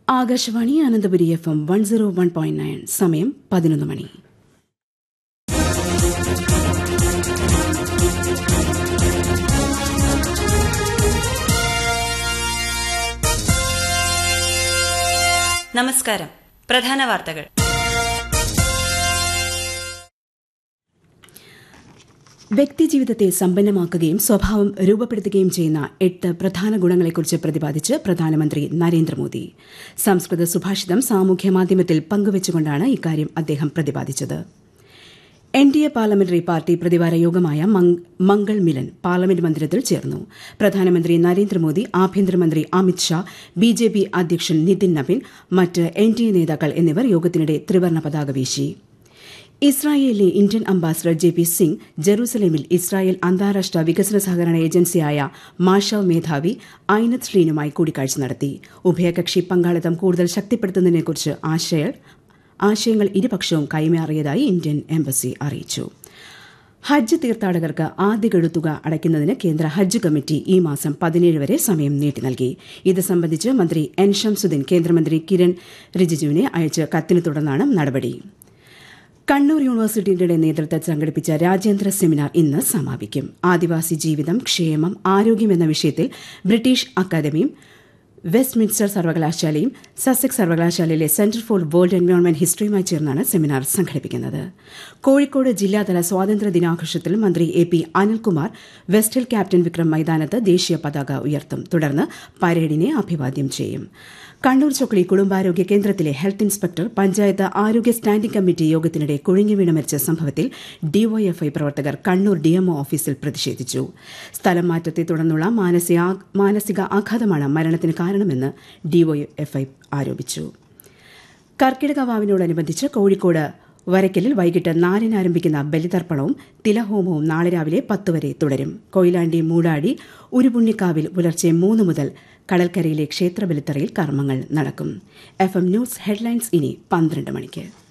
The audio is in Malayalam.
Akashvani Ananthapuri F M one zero one point nine സമയം പതിനൊന്ന് മണി നമസ്കാരം പ്രധാന വാർത്തകൾ വ്യക്തിജീവിതത്തെ സമ്പന്നമാക്കുകയും സ്വഭാവം രൂപപ്പെടുത്തുകയും ചെയ്യുന്ന എട്ട് പ്രധാന ഗുണങ്ങളെക്കുറിച്ച് പ്രതിപാദിച്ച് പ്രധാനമന്ത്രി നരേന്ദ്രമോദി സംസ്കൃത സുഭാഷിതം സാമൂഹ്യ മാധ്യമത്തിൽ പങ്കുവച്ചുകൊണ്ടാണ് ഇക്കാര്യം അദ്ദേഹം പ്രതിപാദിച്ചത് N D A parliamentary party പ്രതിവാര യോഗമായ മംഗൾ മിലൻ പാർലമെന്റ് മന്ദിരത്തിൽ ചേർന്നു പ്രധാനമന്ത്രി നരേന്ദ്രമോദി ആഭ്യന്തരമന്ത്രി Amit Shah B J P അധ്യക്ഷൻ നിതിൻ നബിൻ മറ്റ് എൻ ഡി എ നേതാക്കൾ എന്നിവർ യോഗത്തിനിടെ ത്രിവർണ്ണ പതാക വീശി ഇസ്രായേലിലെ Indian ambassador J P Singh ജെറൂസലേമിൽ ഇസ്രായേൽ അന്താരാഷ്ട്ര വികസന സഹകരണ ഏജൻസിയായ മാഷവ് മേധാവി ഐനത് ശ്രീനുമായി കൂടിക്കാഴ്ച നടത്തി ഉഭയകക്ഷി പങ്കാളിത്തം കൂടുതൽ ശക്തിപ്പെടുത്തുന്നതിനെക്കുറിച്ച് ആശയ ആശയങ്ങൾ ഇരുപക്ഷവും കൈമാറിയതായി ഇന്ത്യൻ എംബസി അറിയിച്ചു ഹജ്ജ് തീർത്ഥാടകർക്ക് ആദ്യ ഗഡുത്തുക അടയ്ക്കുന്നതിന് കേന്ദ്ര ഹജ്ജ് കമ്മിറ്റി ഈ മാസം പതിനേഴ് വരെ സമയം നീട്ടി നൽകി ഇത് സംബന്ധിച്ച് മന്ത്രി എൻ ഷംസുദ്ദീൻ കേന്ദ്രമന്ത്രി കിരൺ റിജിജുവിനെ അയച്ച കത്തിനെ തുടർന്നാണ് നടപടി കണ്ണൂർ യൂണിവേഴ്സിറ്റിയുടെ നേതൃത്വത്തിൽ സംഘടിപ്പിച്ച രാജ്യാന്തര സെമിനാർ ഇന്ന് സമാപിക്കും ആദിവാസി ജീവിതം ക്ഷേമം ആരോഗ്യം എന്ന വിഷയത്തിൽ ബ്രിട്ടീഷ് അക്കാദമിയും വെസ്റ്റ് മിൻസ്റ്റർ സർവകലാശാലയും സസെക്സ് സർവകലാശാലയിലെ സെന്റർ ഫോർ വേൾഡ് എൻവയോൺമെന്റ് ഹിസ്റ്ററിയുമായി ചേർന്നാണ് സെമിനാർ സംഘടിപ്പിക്കുന്നത് കോഴിക്കോട് ജില്ലാതല സ്വാതന്ത്ര്യ ദിനാഘോഷത്തിൽ മന്ത്രി A P Anilkumar West Hill captain Vikram മൈതാനത്ത് ദേശീയ പതാക ഉയർത്തും തുടർന്ന് പരേഡിനെ അഭിവാദ്യം ചെയ്യും കണ്ണൂർ ചൊക്ലി കുടുംബാരോഗ്യ കേന്ദ്രത്തിലെ ഹെൽത്ത് ഇൻസ്പെക്ടർ പഞ്ചായത്ത് ആരോഗ്യ സ്റ്റാൻഡിംഗ് കമ്മിറ്റി യോഗത്തിനിടെ കുഴിഞ്ഞു വീണ് മരിച്ച സംഭവത്തിൽ ഡിവൈഎഫ്ഐ പ്രവർത്തകർ കണ്ണൂർ ഡിഎംഒ ഓഫീസിൽ പ്രതിഷേധിച്ചു സ്ഥലം മാറ്റത്തെ തുടർന്നുള്ള മാനസിക ആഘാതമാണ് മരണത്തിന് കാരണമെന്ന് ഡിവൈഎഫ്ഐ ആരോപിച്ചു കർക്കിടക വാവിനോടനുബന്ധിച്ച് കോഴിക്കോട് വരയ്ക്കലിൽ വൈകിട്ട് നാലിന് ആരംഭിക്കുന്ന ബലിതർപ്പണവും തിലഹോമവും നാളെ രാവിലെ പത്ത് വരെ തുടരും കൊയിലാണ്ടി മൂടാടി ഉരുപുണ്ണിക്കാവിൽ പുലർച്ചെ മൂന്ന് മുതൽ കടൽക്കരയിലെ ക്ഷേത്രബലിത്തറയിൽ കർമ്മങ്ങൾ നടക്കും എഫ് എം ന്യൂസ് ഹെഡ്ലൈൻസ് ഇനി പന്ത്രണ്ട് മണിക്ക്